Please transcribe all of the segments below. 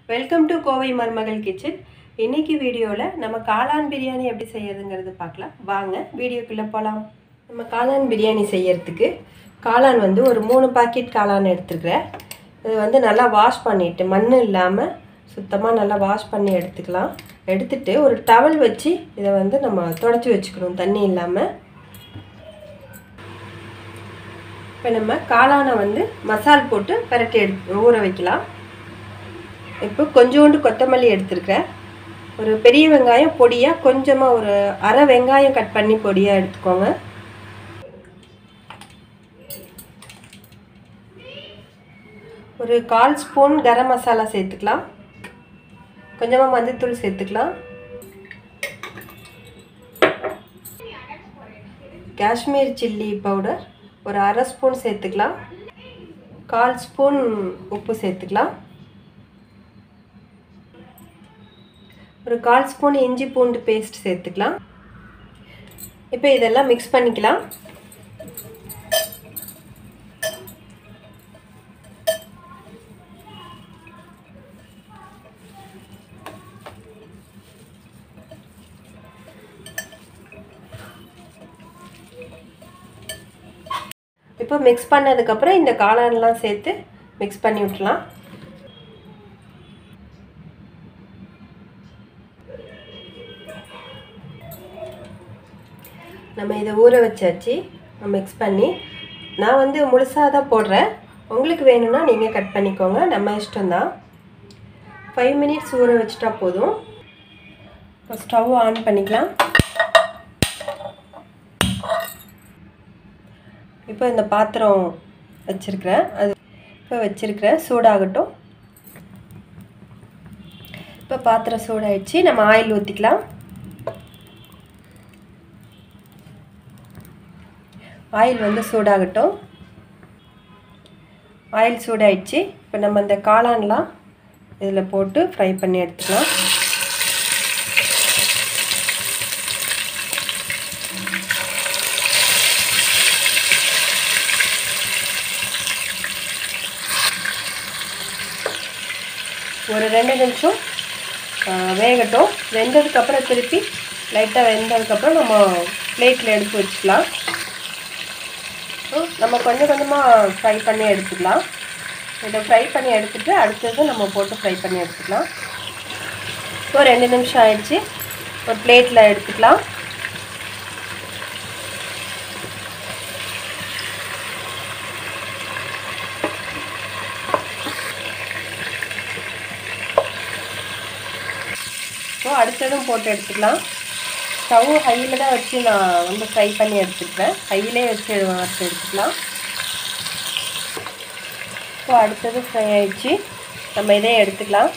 welcome to Kovai மருமகள் kitchen இன்னைக்கு வீடியோவில் நம்ம காளான் பிரியாணி எப்படி செய்யறதுங்கிறது பார்க்கலாம் வாங்க வீடியோக்குள்ளே போகலாம் நம்ம காளான் பிரியாணி செய்யறதுக்கு காளான் வந்து ஒரு மூணு பாக்கெட் காளான் எடுத்துக்கிறேன் இது வந்து நல்லா வாஷ் பண்ணிவிட்டு மண் இல்லாமல் சுத்தமாக நல்லா வாஷ் பண்ணி எடுத்துக்கலாம் எடுத்துட்டு ஒரு டவல் வச்சு இதை வந்து நம்ம தொடச்சி வச்சுக்கணும் தண்ணி இல்லாமல் இப்போ நம்ம காளானை வந்து மசால் போட்டு பரட்டி எடு ஊற வைக்கலாம் இப்போ கொஞ்சோண்டு கொத்தமல்லி எடுத்துருக்கேன் ஒரு பெரிய வெங்காயம் பொடியாக கொஞ்சமாக ஒரு அரை வெங்காயம் கட் பண்ணி பொடியாக எடுத்துக்கோங்க ஒரு கால் ஸ்பூன் கரம் மசாலா சேர்த்துக்கலாம் கொஞ்சமாக மஞ்சத்தூள் சேர்த்துக்கலாம் காஷ்மீர் சில்லி பவுடர் ஒரு அரை ஸ்பூன் சேர்த்துக்கலாம் கால் ஸ்பூன் உப்பு சேர்த்துக்கலாம் ஒரு கால் ஸ்பூன் இஞ்சி பூண்டு பேஸ்ட் சேர்த்துக்கலாம் இப்போ இதெல்லாம் மிக்ஸ் பண்ணிக்கலாம் இப்போ மிக்ஸ் பண்ணதுக்கப்புறம் இந்த காளான்லாம் சேர்த்து மிக்ஸ் பண்ணி விட்டுலாம் நம்ம இதை ஊற வச்சாச்சு மிக்ஸ் பண்ணி நான் வந்து முழுசாக தான் போடுறேன் உங்களுக்கு வேணும்னா நீங்கள் கட் பண்ணிக்கோங்க நம்ம இஷ்டம்தான் ஃபைவ் மினிட்ஸ் ஊற வச்சுட்டா போதும் இப்போ ஸ்டவ் ஆன் பண்ணிக்கலாம் இப்போ இந்த பாத்திரம் வச்சுருக்கிறேன் அது இப்போ வச்சுருக்கிறேன் சூடாகட்டும் இப்போ பாத்திரம் சூடாயிடுச்சு நம்ம ஆயில் ஊற்றிக்கலாம் ஆயில் வந்து சூடாகட்டும் ஆயில் சூடாயிடுச்சு இப்போ நம்ம இந்த காளான்லாம் இதில் போட்டு ஃப்ரை பண்ணி எடுத்துக்கலாம் ஒரு ரெண்டு நிமிஷம் வேகட்டும் வெந்ததுக்கப்புறம் திருப்பி லைட்டாக வெந்ததுக்கப்புறம் நம்ம பிளேட்டில் எடுத்து வச்சுக்கலாம் நம்ம கொஞ்சம் கொஞ்சமாக ஃப்ரை பண்ணி எடுத்துக்கலாம் இதை ஃப்ரை பண்ணி எடுத்துகிட்டு அடுத்தது நம்ம போட்டு ஃப்ரை பண்ணி எடுத்துக்கலாம் இப்போ ரெண்டு நிமிஷம் ஆயிடுச்சு ஒரு பிளேட்டில் எடுத்துக்கலாம் இப்போ அடுத்ததும் போட்டு எடுத்துக்கலாம் ஸ்டவ் ஹையில் தான் வச்சு நான் வந்து ஃப்ரை பண்ணி எடுத்துக்கிறேன் ஹையிலே வச்சு வறுத்து எடுத்துக்கலாம் இப்போ அடுத்தது ஃப்ரை ஆயிடுச்சு நம்ம இதே எடுத்துக்கலாம்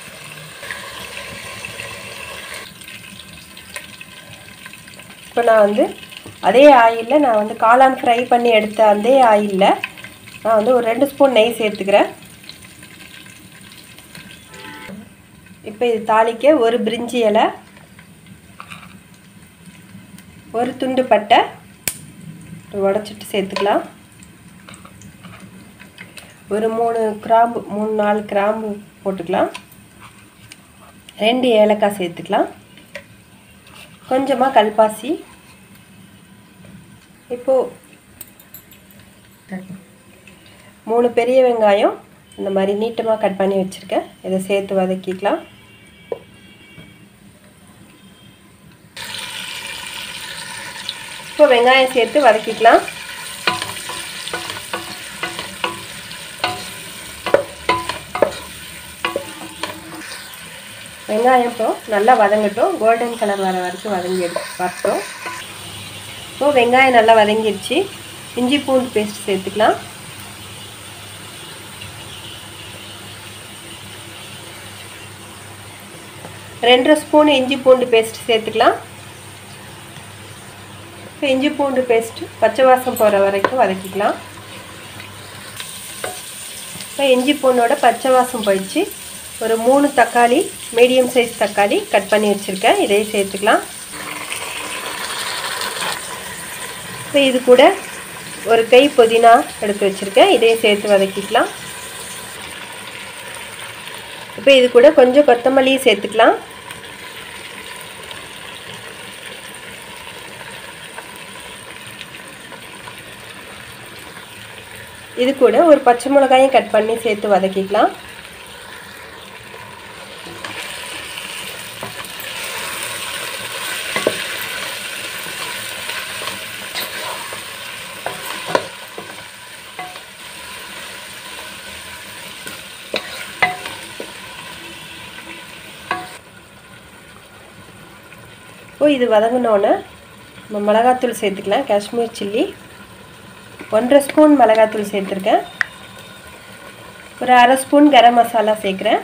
இப்போ நான் வந்து அதே ஆயிலில் நான் வந்து காளான் ஃப்ரை பண்ணி எடுத்த அதே ஆயிலில் நான் வந்து ஒரு ரெண்டு ஸ்பூன் நெய் சேர்த்துக்கிறேன் இப்போ இது தாளிக்க ஒரு பிரிஞ்சி இலை ஒரு துண்டு பட்டை உடச்சிட்டு சேர்த்துக்கலாம் ஒரு மூணு கிராம்பு மூணு நாலு கிராம்பு போட்டுக்கலாம் ரெண்டு ஏலக்காய் சேர்த்துக்கலாம் கொஞ்சமாக கல்பாசி இப்போது மூணு பெரிய வெங்காயம் இந்த மாதிரி நீட்டமாக கட் பண்ணி வச்சுருக்கேன் இதை சேர்த்து வதக்கிக்கலாம் இப்போ வெங்காயம் சேர்த்து வதக்கிக்கலாம் வெங்காயம் இப்போ நல்லா வதங்கட்டும் கோல்டன் கலர் வர வரைக்கும் வதங்கி வரட்டும் இப்போ வெங்காயம் நல்லா வதங்கிடுச்சு இஞ்சி பூண்டு பேஸ்ட் சேர்த்துக்கலாம் ரெண்டரை ஸ்பூன் இஞ்சி பூண்டு பேஸ்ட் சேர்த்துக்கலாம் இப்போ இஞ்சி பூண்டு பேஸ்ட்டு பச்சை வாசம் போகிற வரைக்கும் வதக்கிக்கலாம் இப்போ இஞ்சி பூண்டோட பச்சை வாசம் போயிடுச்சு ஒரு மூணு தக்காளி மீடியம் சைஸ் தக்காளி கட் பண்ணி வச்சுருக்கேன் இதையும் சேர்த்துக்கலாம் இப்போ இது கூட ஒரு கை புதினா எடுத்து வச்சுருக்கேன் இதையும் சேர்த்து வதக்கிக்கலாம் இப்போ இது கூட கொஞ்சம் கொத்தமல்லியும் சேர்த்துக்கலாம் இது கூட ஒரு பச்சை மிளகாயும் கட் பண்ணி சேர்த்து வதக்கிக்கலாம் இப்போ இது வதங்கினோன்னே நம்ம மிளகாத்தூள் சேர்த்துக்கலாம் காஷ்மீர் சில்லி ஒன்றரை ஸ்பூன் மிளகாத்தூள் சேர்த்துருக்கேன் ஒரு அரை ஸ்பூன் கரம் மசாலா சேர்க்குறேன்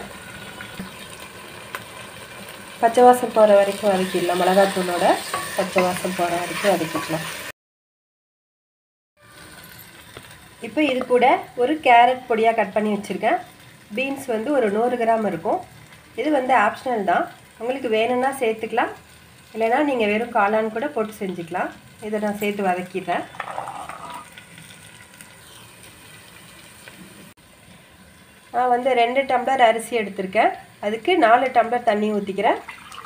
பச்சை வாசம் போகிற வரைக்கும் வதக்கிடலாம் மிளகாத்தூளோட பச்சை வாசம் போகிற வரைக்கும் வதக்கிக்கலாம் இப்போ இது கூட ஒரு கேரட் பொடியாக கட் பண்ணி வச்சுருக்கேன் பீன்ஸ் வந்து ஒரு நூறு கிராம் இருக்கும் இது வந்து ஆப்ஷனல் தான் உங்களுக்கு வேணும்னா சேர்த்துக்கலாம் இல்லைனா நீங்கள் வெறும் காளான் கூட போட்டு செஞ்சுக்கலாம் இதை நான் சேர்த்து வதக்கிடுறேன் நான் வந்து ரெண்டு டம்ளர் அரிசி எடுத்திருக்கேன் அதுக்கு நாலு டம்ளர் தண்ணி ஊற்றிக்கிறேன்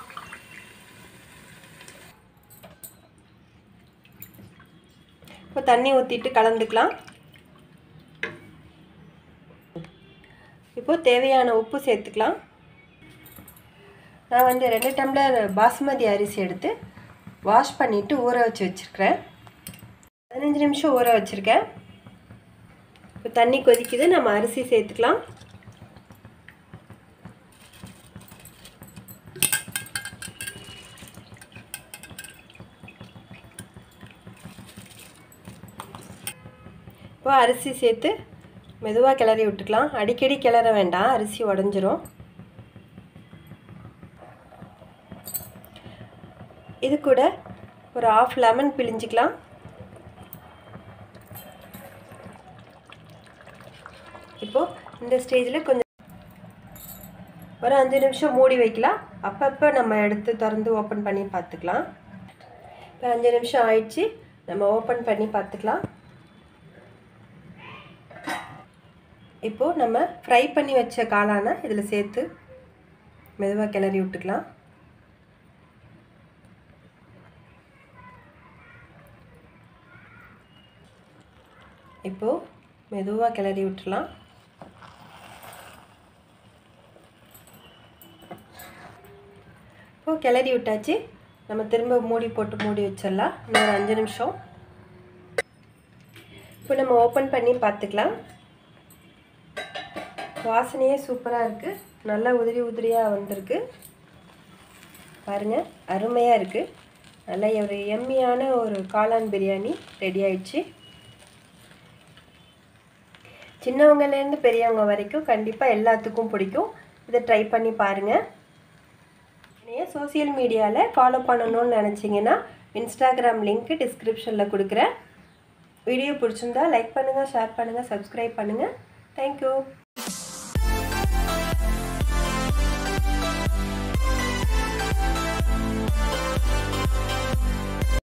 இப்போ தண்ணி ஊற்றிட்டு கலந்துக்கலாம் இப்போது தேவையான உப்பு சேர்த்துக்கலாம் நான் வந்து ரெண்டு டம்ளர் பாஸ்மதி அரிசி எடுத்து வாஷ் பண்ணிவிட்டு ஊற வச்சு வச்சுருக்கிறேன் பதினஞ்சு நிமிஷம் ஊற வச்சுருக்கேன் இப்போ தண்ணி கொதிக்குது நம்ம அரிசி சேர்த்துக்கலாம் இப்போ அரிசி சேர்த்து மெதுவாக கிளறி விட்டுக்கலாம் அடிக்கடி கிளற வேண்டாம் அரிசி உடஞ்சிரும் இது கூட ஒரு ஆஃப் லெமன் பிழிஞ்சிக்கலாம் இப்போது இந்த ஸ்டேஜில் கொஞ்சம் ஒரு அஞ்சு நிமிஷம் மூடி வைக்கலாம் அப்பப்போ நம்ம எடுத்து திறந்து ஓப்பன் பண்ணி பார்த்துக்கலாம் இப்போ அஞ்சு நிமிஷம் ஆயிடுச்சு நம்ம ஓப்பன் பண்ணி பார்த்துக்கலாம் இப்போது நம்ம ஃப்ரை பண்ணி வச்ச காளானை இதில் சேர்த்து மெதுவாக கிளறி விட்டுக்கலாம் இப்போது மெதுவாக கிளறி விட்டுலாம் இப்போது கிளறி விட்டாச்சு நம்ம திரும்ப மூடி போட்டு மூடி வச்சிடலாம் இன்னொரு அஞ்சு நிமிஷம் இப்போ நம்ம ஓப்பன் பண்ணி பார்த்துக்கலாம் வாசனையே சூப்பராக இருக்குது நல்லா உதிரி உதிரியாக வந்திருக்கு பாருங்கள் அருமையாக இருக்குது நல்ல ஒரு எம்மியான ஒரு காளான் பிரியாணி ரெடி ஆயிடுச்சு சின்னவங்கலேருந்து பெரியவங்க வரைக்கும் கண்டிப்பாக எல்லாத்துக்கும் பிடிக்கும் இதை ட்ரை பண்ணி பாருங்கள் என்னைய சோசியல் மீடியாவில் ஃபாலோ பண்ணணும்னு நினச்சிங்கன்னா இன்ஸ்டாகிராம் லிங்க்கு டிஸ்கிரிப்ஷனில் கொடுக்குறேன் வீடியோ பிடிச்சிருந்தா லைக் பண்ணுங்கள் ஷேர் பண்ணுங்கள் சப்ஸ்கிரைப் பண்ணுங்கள் தேங்க்யூ